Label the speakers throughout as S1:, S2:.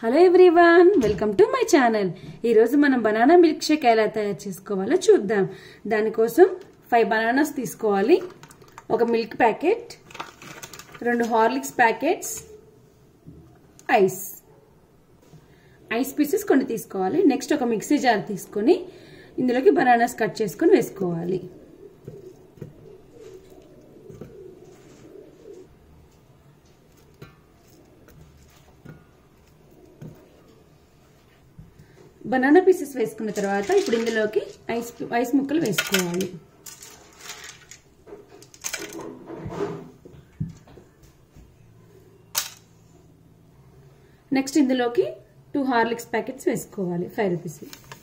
S1: hello everyone welcome to my channel ఈరోజు మనం banana milk Sheikh ఎలా తయారు చేసుకోవాలో చూద్దాం దానికోసం ఫైవ్ బనానాస్ తీసుకోవాలి ఒక మిల్క్ ప్యాకెట్ రెండు Horlicks packets ice ice pieces కొన్ని తీసుకోవాలి నెక్స్ట్ ఒక మిక్సీ జార్ తీసుకొని ఇందులోకి బనానాస్ కట్ చేసుకొని వేసుకోవాలి బనానా పీసెస్ వేసుకున్న తర్వాత ఇప్పుడు ఇందులోకి ఐస్ ఐస్ ముక్కలు వేసుకోవాలి నెక్స్ట్ ఇందులోకి టూ హార్లిక్స్ ప్యాకెట్స్ వేసుకోవాలి ఫైవ్ రూపీస్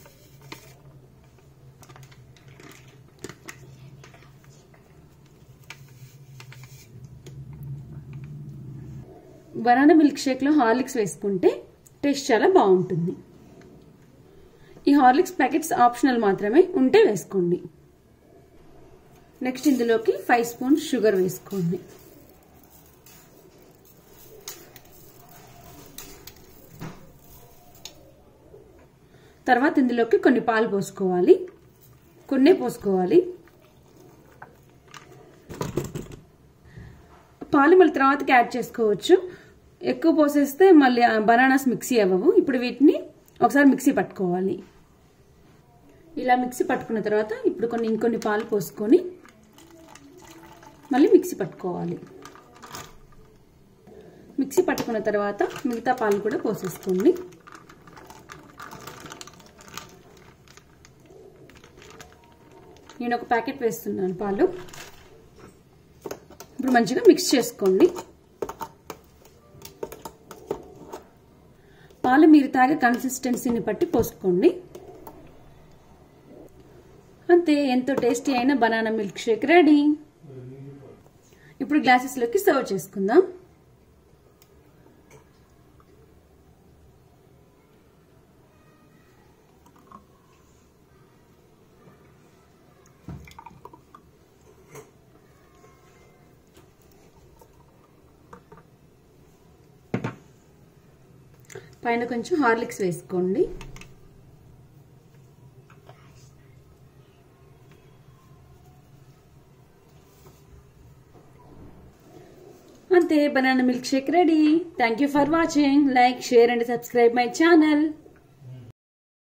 S1: బనానా మిల్క్ షేక్లో హార్లిక్స్ వేసుకుంటే టేస్ట్ చాలా బాగుంటుంది ఈ హార్లిక్స్ ప్యాకెట్స్ ఆప్షనల్ మాత్రమే ఉంటే వేసుకోండి నెక్స్ట్ ఇందులోకి ఫైవ్ స్పూన్ షుగర్ వేసుకోండి తర్వాత ఇందులోకి కొన్ని పాలు పోసుకోవాలి కొన్నే పోసుకోవాలి పాలు మళ్ళీ తర్వాతకి యాడ్ చేసుకోవచ్చు ఎక్కువ పోసేస్తే మళ్ళీ బనానాస్ మిక్సీ అవ్వవు ఇప్పుడు వీటిని ఒకసారి మిక్సీ పట్టుకోవాలి ఇలా మిక్సీ పట్టుకున్న తర్వాత ఇప్పుడు కొన్ని ఇంకొన్ని పాలు పోసుకొని మళ్ళీ మిక్సీ పట్టుకోవాలి మిక్సీ పట్టుకున్న తర్వాత మిగతా పాలు కూడా పోసేసుకోండి నేను ఒక ప్యాకెట్ వేస్తున్నాను పాలు ఇప్పుడు మంచిగా మిక్స్ చేసుకోండి పాలు మీరు తాగే కన్సిస్టెన్సీని బట్టి పోసుకోండి అంతే ఎంతో టేస్టీ అయిన బనానా మిల్క్ షేక్ రెడీ ఇప్పుడు గ్లాసెస్లోకి సర్వ్ చేసుకుందాం పైన కొంచెం హార్లిక్స్ వేసుకోండి అంతే banana milk shake ready thank you for watching like share and subscribe my channel